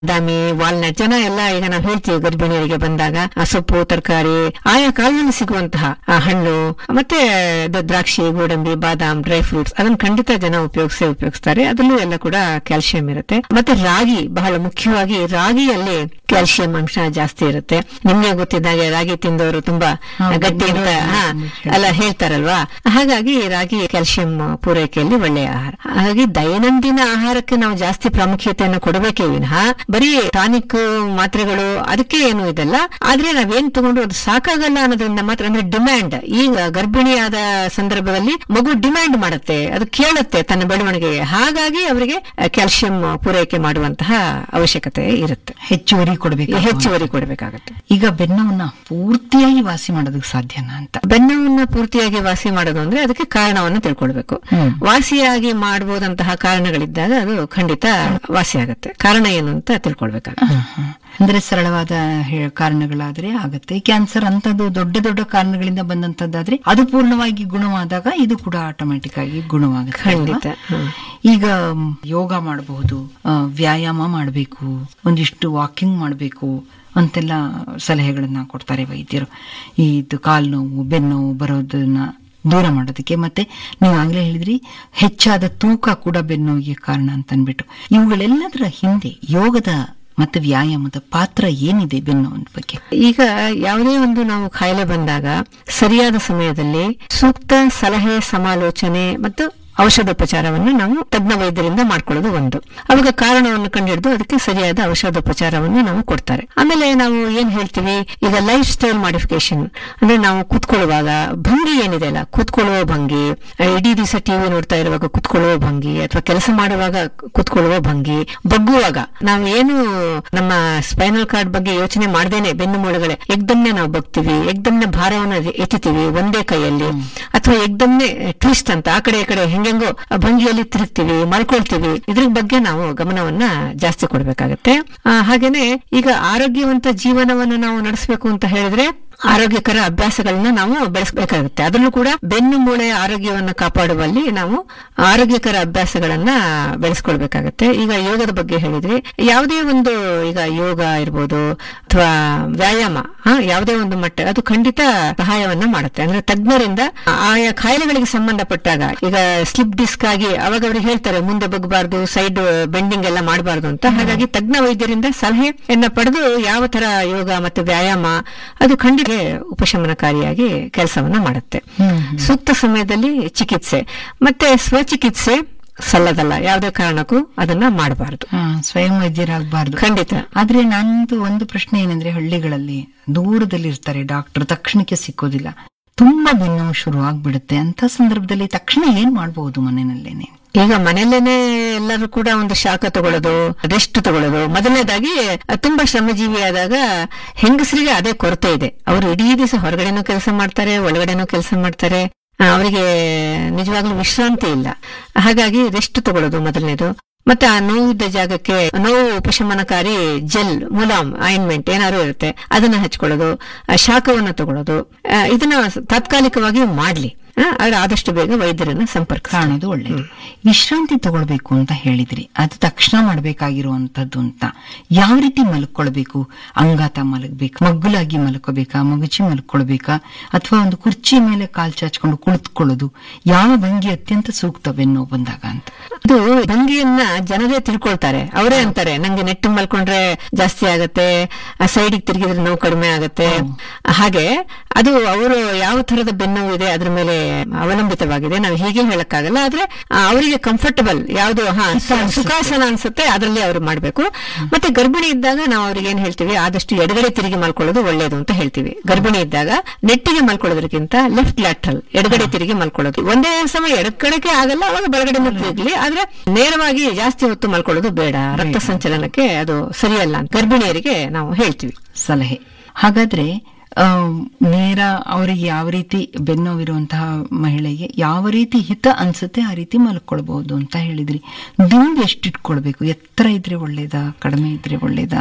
ಬಾದಾಮಿ walnut ಜನ ಎಲ್ಲ ಈಗ ನಾವು ಹೇಳ್ತೀವಿ ಗರ್ಭಿಣಿಯರಿಗೆ ಬಂದಾಗ ಆ ಸೊಪ್ಪು ತರಕಾರಿ ಆಯಾ ಕಾಲದಲ್ಲಿ ಸಿಗುವಂತಹ ಆ ಹಣ್ಣು ಮತ್ತೆ ದ- ದ್ರಾಕ್ಷಿ ಗೋಡಂಬಿ ಬಾದಾಮ್ ಡ್ರೈ ಫ್ರೂಟ್ಸ್ ಅದನ್ನ ಖಂಡಿತ ಜನ ಉಪಯೋಗಿಸೇ ಉಪಯೋಗಿಸ್ತಾರೆ ಅದರಲ್ಲೂ ಎಲ್ಲ ಕೂಡ ಕ್ಯಾಲ್ಸಿಯಂ ಇರುತ್ತೆ ಮತ್ತೆ ರಾಗಿ ಬಹಳ ಮುಖ್ಯವಾಗಿ ರಾಗಿಯಲ್ಲಿ ಕ್ಯಾಲ್ಸಿಯಂ ಅಂಶ ಜಾಸ್ತಿ ಇರುತ್ತೆ ನಿಮ್ಗೆ ಗೊತ್ತಿದ್ದಾಗೆ ರಾಗಿ ತಿಂದವರು ತುಂಬಾ ಹೌದು, ಗಟ್ಟಿ ಅಂತ ಹೌದು, ಹಾ, ಹೌದು. ಎಲ್ಲ ಹೇಳ್ತಾರಲ್ವಾ ಹಾಗಾಗಿ ರಾಗಿ ಕ್ಯಾಲ್ಸಿಯಂ ಪೂರೈಕೆಯಲ್ಲಿ ಒಳ್ಳೆಯ ಆಹಾರ ಹಾಗಾಗಿ ದೈನಂದಿನ ಆಹಾರಕ್ಕೆ ನಾವು ಜಾಸ್ತಿ ಪ್ರಾಮುಖ್ಯತೆಯನ್ನು ಕೊಡಬೇಕೇ ವಿನಃ ಬರೀ ಟಾನಿಕ್ ಮಾತ್ರೆಗಳು ಅದಕ್ಕೆ ಏನು ಇದಲ್ಲ ಆದ್ರೆ ನಾವೇನ್ ತಗೊಂಡು ಅದು ಸಾಕಾಗಲ್ಲ ಅನ್ನೋದ್ರಿಂದ ಮಾತ್ರ ಅಂದ್ರೆ ಡಿಮ್ಯಾಂಡ್ ಈಗ ಗರ್ಭಿಣಿಯಾದ ಸಂದರ್ಭದಲ್ಲಿ ಮಗು ಡಿಮ್ಯಾಂಡ್ ಮಾಡುತ್ತೆ ಅದು ಕೇಳುತ್ತೆ ತನ್ನ ಬೆಳವಣಿಗೆಗೆ ಹಾಗಾಗಿ ಅವರಿಗೆ ಕ್ಯಾಲ್ಸಿಯಂ ಪೂರೈಕೆ ಮಾಡುವಂತಹ ಅವಶ್ಯಕತೆ ಇರುತ್ತೆ ಹೆಚ್ಚುವರಿ ಕೊಡಬೇಕು ಹೆಚ್ಚುವರಿ ಕೊಡಬೇಕಾಗತ್ತೆ ಈಗ ಬೆನ್ನವನ್ನ ಪೂರ್ತಿಯಾಗಿ ವಾಸಿ ಮಾಡೋದಕ್ಕೆ ಸಾಧ್ಯನಾ ಅಂತ ಬೆನ್ನವನ್ನ ಪೂರ್ತಿಯಾಗಿ ವಾಸಿ ಮಾಡೋದು ಅಂದ್ರೆ ಅದಕ್ಕೆ ಕಾರಣವನ್ನು ತಿಳ್ಕೊಳ್ಬೇಕು ಹ್ಮ್. ವಾಸಿಯಾಗಿ ಮಾಡಬಹುದಂತಹ ಕಾರಣಗಳಿದ್ದಾಗ ಅದು ಖಂಡಿತ ವಾಸಿ ಆಗುತ್ತೆ ಕಾರಣ ಏನು ಅಂತ ತಿಳ್ಕೊಳ್ಬೇಕಾಗುತ್ತೆ ಅಂದ್ರೆ ಸರಳವಾದ ಹೇ- ಕಾರಣಗಳಾದ್ರೆ ಆಗತ್ತೆ ಕ್ಯಾನ್ಸರ್ ಅಂತದ್ದು ದೊಡ್ಡ ದೊಡ್ಡ ಕಾರಣಗಳಿಂದ ಬಂದಂತದ್ದಾದ್ರೆ ಅದು ಪೂರ್ಣವಾಗಿ ಗುಣವಾದಾಗ ಇದು ಕೂಡ ಆಟೋಮೆಟಿಕ್ ಆಗಿ ಗುಣವಾಗುತ್ತೆ ಅಲ್ವಾ? ಖಂಡಿತ ಹ್ಮ್. ಈಗ ಮ್, ಯೋಗ ಮಾಡಬಹುದು ಆ, ವ್ಯಾಯಾಮ ಮಾಡಬೇಕು ಒಂದಿಷ್ಟು ವಾಕಿಂಗ್ ಮಾಡಬೇಕು ಅಂತೆಲ್ಲ ಸಲಹೆಗಳನ್ನ ಕೊಡ್ತಾರೆ ವೈದ್ಯರು ಈ ಇದು ಕಾಲು ನೋವು ಬೆನ್ನೋವು ಬರೋದನ್ನ ದೂರ ಮಾಡೋದಕ್ಕೆ ಮತ್ತೆ ನೀವು ಆಗ್ಲೇ ಹೇಳಿದ್ರಿ ಹೆಚ್ಚಾದ ತೂಕ ಕೂಡ ಬೆನ್ನೋವಿಗೆ ಕಾರಣ ಅಂತ ಅನ್ಬಿಟ್ಟು ಇವುಗಳೆಲ್ಲದರ ಹಿಂದೆ ಯೋಗದ ಮತ್ತು ವ್ಯಾಯಾಮದ ಪಾತ್ರ ಏನಿದೆ ಬೆನ್ನೋವಿನ ಬಗ್ಗೆ ಈಗ ಯಾವುದೇ ಒಂದು ನಾವು ಕಾಯಿಲೆ ಬಂದಾಗ ಸರಿಯಾದ ಸಮಯದಲ್ಲಿ ಸೂಕ್ತ ಸಲಹೆ ಸಮಾಲೋಚನೆ ಮತ್ತು ಔಷಧೋಪಚಾರವನ್ನು ನಾವು ತಜ್ಞ ವೈದ್ಯರಿಂದ ಮಾಡ್ಕೊಳ್ಳೋದು ಒಂದು ಅವಾಗ ಕಾರಣವನ್ನು ಕಂಡುಹಿಡಿದು ಅದಕ್ಕೆ ಸರಿಯಾದ ಔಷಧೋಪಚಾರವನ್ನು ನಾವು ಕೊಡ್ತಾರೆ ಆಮೇಲೆ ನಾವು ಏನ್ ಹೇಳ್ತೀವಿ ಈಗ ಲೈಫ್ ಸ್ಟೈಲ್ ಮಾಡಿಫಿಕೇಶನ್ ಅಂದ್ರೆ ನಾವು ಕೂತ್ಕೊಳ್ಳುವಾಗ ಭಂಗಿ ಏನಿದೆ ಅಲ್ಲ ಕೂತ್ಕೊಳ್ಳುವ ಭಂಗಿ ಆ, ಇಡೀ ದಿವಸ ಟಿವಿ ನೋಡ್ತಾ ಇರುವಾಗ ಕೂತ್ಕೊಳ್ಳುವ ಭಂಗಿ ಅಥವಾ ಕೆಲಸ ಮಾಡುವಾಗ ಕೂತ್ಕೊಳ್ಳುವ ಭಂಗಿ ಬಗ್ಗುವಾಗ ನಾವು ಏನು ನಮ್ಮ ಸ್ಪೈನಲ್ ಕಾರ್ಡ್ ಬಗ್ಗೆ ಯೋಚನೆ ಮಾಡ್ದೇನೆ ಬೆನ್ನು ಮೂಳೆಗಳೇ ಎಗ್ದಮ್ನೆ ನಾವು ಬಗ್ತೀವಿ ಎಗ್ದಮ್ನೆ ಭಾರವನ್ನು ಎತ್ತುತ್ತೀವಿ ಒಂದೇ ಕೈಯಲ್ಲಿ ಅಥವಾ ಎಗ್ದಮ್ನೆ ಟ್ವಿಸ್ಟ್ ಅಂತ ಆ ಕಡೆ ಈ ಕಡೆ ಹೆಂಗೆಂಗೋ ಆ ಭಂಗಿಯಲ್ಲಿ ತಿರುಗ್ತೀವಿ ಮಲ್ಕೊಳ್ತೀವಿ ಇದ್ರ ಬಗ್ಗೆ ನಾವು ಗಮನವನ್ನ ಜಾಸ್ತಿ ಕೊಡ್ಬೇಕಾಗತ್ತೆ ಆ, ಹಾಗೇನೆ ಈಗ ಆರೋಗ್ಯವಂತ ಜೀವನವನ್ನು ನಾವು ನಡೆಸಬೇಕು ಅಂತ ಹೇಳಿದ್ರೆ ಆರೋಗ್ಯಕರ ಅಭ್ಯಾಸಗಳನ್ನ ನಾವು ಬೆಳೆಸಬೇಕಾಗುತ್ತೆ ಅದರಲ್ಲೂ ಕೂಡ ಬೆನ್ನು ಮೂಳೆಯ ಆರೋಗ್ಯವನ್ನು ಕಾಪಾಡುವಲ್ಲಿ ನಾವು ಆರೋಗ್ಯಕರ ಅಭ್ಯಾಸಗಳನ್ನ ಬೆಳೆಸ್ಕೊಳ್ಬೇಕಾಗತ್ತೆ ಈಗ ಯೋಗದ ಬಗ್ಗೆ ಹೇಳಿದ್ರಿ ಯಾವುದೇ ಒಂದು ಈಗ ಯೋಗ ಇರ್ಬೋದು ಅಥವಾ ವ್ಯಾಯಾಮ ಆ, ಯಾವುದೇ ಒಂದು ಮಟ್ಟ ಅದು ಖಂಡಿತ ಸಹಾಯವನ್ನ ಮಾಡುತ್ತೆ ಅಂದ್ರೆ ತಜ್ಞರಿಂದ ಆಯಾ ಕಾಯಿಲೆಗಳಿಗೆ ಸಂಬಂಧಪಟ್ಟಾಗ ಈಗ ಸ್ಲಿಪ್ ಡಿಸ್ಕ್ ಆಗಿ ಅವಾಗ ಅವ್ರಿಗೆ ಹೇಳ್ತಾರೆ ಮುಂದೆ ಬಗ್ಬಾರ್ದು ಸೈಡ್ ಬೆಂಡಿಂಗ್ ಎಲ್ಲ ಮಾಡಬಾರ್ದು ಅಂತ ಹಾಗಾಗಿ ತಜ್ಞ ವೈದ್ಯರಿಂದ ಸಲಹೆಯನ್ನ ಪಡೆದು ಯಾವ ತರ ಯೋಗ ಮತ್ತು ವ್ಯಾಯಾಮ ಅದು ಖಂಡಿತ ಉಪಶಮನಕಾರಿಯಾಗಿ ಕೆಲಸವನ್ನ ಮಾಡುತ್ತೆ ಸೂಕ್ತ ಸಮಯದಲ್ಲಿ ಚಿಕಿತ್ಸೆ ಮತ್ತೆ ಸ್ವಚಿಕಿತ್ಸೆ ಸಲ್ಲದಲ್ಲ ಯಾವುದೇ ಕಾರಣಕ್ಕೂ ಅದನ್ನ ಮಾಡಬಾರದು ಆ, ಸ್ವಯಂ ವೈದ್ಯರಾಗಬಾರ್ದು ಖಂಡಿತ ಆದ್ರೆ ನಂದು ಒಂದು ಪ್ರಶ್ನೆ ಏನಂದ್ರೆ ಹಳ್ಳಿಗಳಲ್ಲಿ ದೂರದಲ್ಲಿ ಇರ್ತಾರೆ ಡಾಕ್ಟರ್ ತಕ್ಷಣಕ್ಕೆ ಸಿಕ್ಕೋದಿಲ್ಲ ತುಂಬಾ ಬೆನ್ನೋವು ಶುರು ಆಗ್ಬಿಡುತ್ತೆ ಅಂತ ಸಂದರ್ಭದಲ್ಲಿ ತಕ್ಷಣ ಏನ್ ಮಾಡಬಹುದು ಮನೆಯಲ್ಲೇನೆ ಈಗ ಮನೆಯಲ್ಲೇನೆ ಎಲ್ಲರೂ ಕೂಡ ಒಂದು ಶಾಖ ತಗೊಳ್ಳೋದು ರೆಸ್ಟ್ ತಗೊಳ್ಳೋದು ಮೊದಲನೇದಾಗಿ ತುಂಬಾ ಶ್ರಮಜೀವಿ ಆದಾಗ ಹೆಂಗಸರಿಗೆ ಅದೇ ಕೊರತೆ ಇದೆ ಅವರು ಇಡೀ ದಿವಸ ಹೊರಗಡೆನೂ ಕೆಲಸ ಮಾಡ್ತಾರೆ ಒಳಗಡೆನೂ ಕೆಲಸ ಮಾಡ್ತಾರೆ ಆ, ಅವರಿಗೆ ನಿಜವಾಗ್ಲೂ ವಿಶ್ರಾಂತಿ ಇಲ್ಲ ಹಾಗಾಗಿ ರೆಸ್ಟ್ ತಗೊಳ್ಳೋದು ಮೊದಲನೇದು ಮತ್ತೆ ಆ ನೋವಿದ್ದ ಜಾಗಕ್ಕೆ ನೋವು ಉಪಶಮನಕಾರಿ ಜೆಲ್ ಮುಲಾಮ್ ಆಯಿಂಟ್ಮೆಂಟ್ ಏನಾದ್ರು ಇರುತ್ತೆ ಅದನ್ನ ಹಚ್ಕೊಳ್ಳೋದು ಆ, ಶಾಖವನ್ನ ತಗೊಳ್ಳೋದು ಆ, ಇದನ್ನ ತಾತ್ಕಾಲಿಕವಾಗಿ ಮಾಡ್ಲಿ ಆ, ಆದ್ರೆ ಆದಷ್ಟು ಬೇಗ ವೈದ್ಯರನ್ನ ಸಂಪರ್ಕ ಕಾಣೋದು ಒಳ್ಳೇದು ವಿಶ್ರಾಂತಿ ತಗೊಳ್ಬೇಕು ಅಂತ ಹೇಳಿದ್ರಿ ಅದು ತಕ್ಷಣ ಮಾಡ್ಬೇಕಾಗಿರುವಂತದ್ದು ಅಂತ ಯಾವ ರೀತಿ ಮಲ್ಕೊಳ್ಬೇಕು ಅಂಗಾತ ಮಲಗ್ಬೇಕು ಮಗ್ಗುಲಾಗಿ ಮಲ್ಕೋಬೇಕಾ ಮಗುಚಿ ಮಲ್ಕೊಳ್ಬೇಕಾ ಅಥವಾ ಒಂದು ಕುರ್ಚಿ ಮೇಲೆ ಕಾಲ್ ಚಾಚ್ಕೊಂಡು ಕುಳಿತುಕೊಳ್ಳೋದು ಯಾವ ಭಂಗಿ ಅತ್ಯಂತ ಸೂಕ್ತ ಬೆನ್ನು ಬಂದಾಗ ಅಂತ ಅದು ಭಂಗಿಯನ್ನ ಜನರೇ ತಿಳ್ಕೊಳ್ತಾರೆ ಅವರೇ ಅಂತಾರೆ ನಂಗೆ ನೆಟ್ಟು ಮಲ್ಕೊಂಡ್ರೆ ಜಾಸ್ತಿ ಆಗತ್ತೆ ಆ ಸೈಡಿಗೆ ತಿರುಗಿದ್ರೆ ನೋವು ಕಡಿಮೆ ಆಗತ್ತೆ ಹಾಗೆ ಅದು ಅವರು ಯಾವ ತರದ ಬೆನ್ನೋವು ಇದೆ ಅದ್ರ ಮೇಲೆ ಅವಲಂಬಿತವಾಗಿದೆ ನಾವು ಹೀಗೆ ಹೇಳಕ್ಕಾಗಲ್ಲ ಆದ್ರೆ ಆ, ಅವರಿಗೆ ಕಂಫರ್ಟಬಲ್ ಯಾವುದು ಹಾ ಸು- ಸುಖಾಸನ ಅನ್ಸುತ್ತೆ ಅದರಲ್ಲಿ ಅವರು ಮಾಡ್ಬೇಕು ಮತ್ತೆ ಗರ್ಭಿಣಿ ಇದ್ದಾಗ ನಾವು ಅವ್ರಿಗೆ ಏನ್ ಹೇಳ್ತೀವಿ ಆದಷ್ಟು ಎಡಗಡೆ ತಿರುಗಿ ಮಲ್ಕೊಳ್ಳೋದು ಒಳ್ಳೇದು ಅಂತ ಹೇಳ್ತೀವಿ ಗರ್ಭಿಣಿ ಇದ್ದಾಗ ನೆಟ್ಟಿಗೆ ಮಲ್ಕೊಳ್ಳೋದಕ್ಕಿಂತ ಲೆಫ್ಟ್ ಲ್ಯಾಟ್ರಲ್ ಎಡಗಡೆ ತಿರುಗಿ ಮಲ್ಕೊಳ್ಳೋದು ಒಂದೇ ಸಮಯ ಎಡಗಡೆಗೆ ಆಗಲ್ಲ ಅವಾಗ ಬಲಗಡೆ ತಿರುಗಲಿ ಆದ್ರೆ ನೇರವಾಗಿ ಜಾಸ್ತಿ ಹೊತ್ತು ಮಲ್ಕೊಳ್ಳೋದು ಬೇಡ ರಕ್ತ ಸಂಚಲನಕ್ಕೆ ಅದು ಸರಿಯಲ್ಲ ಅಂತ ಗರ್ಭಿಣಿಯರಿಗೆ ನಾವು ಹೇಳ್ತೀವಿ ಸಲಹೆ ಹಾಗಾದ್ರೆ ಆ, ನೇರ ಅವರಿಗೆ ಯಾವ ರೀತಿ ಬೆನ್ನೋವಿರುವಂತಹ ಮಹಿಳೆಗೆ ಯಾವ ರೀತಿ ಹಿತ ಅನ್ಸುತ್ತೆ ಆ ರೀತಿ ಮಲ್ಕೊಳ್ಬಹುದು ಅಂತ ಹೇಳಿದ್ರಿ ದಿಂಬು ಎಷ್ಟು ಇಟ್ಕೊಳ್ಬೇಕು ಎತ್ತರ ಇದ್ರೆ ಒಳ್ಳೇದಾ ಕಡಿಮೆ ಇದ್ರೆ ಒಳ್ಳೇದಾ ಅಂತ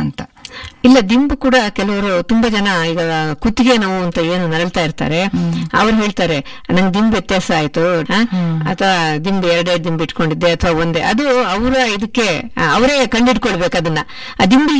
ಇಲ್ಲ ದಿಂಬು ಕೂಡ ಕೆಲವರು ತುಂಬಾ ಜನ ಈಗ ಕುತ್ತಿಗೆ ನೋವು ಅಂತ ಏನು ನರಳ್ತಾ ಇರ್ತಾರೆ ಅವ್ರು ಹೇಳ್ತಾರೆ ನಂಗೆ ದಿಂಬು ವ್ಯತ್ಯಾಸ ಆಯ್ತು ಆ? ಅಥವಾ ದಿಂಬು ಎರಡೇ ದಿಂಬು ಇಟ್ಕೊಂಡಿದ್ದೆ ಅಥವಾ ಒಂದೇ ಅದು ಅವರ ಇದಕ್ಕೆ ಆ, ಅವರೇ ಕಂಡಿಡ್ಕೊಳ್ಬೇಕು ಅದನ್ನ ಆ ದಿಂಬು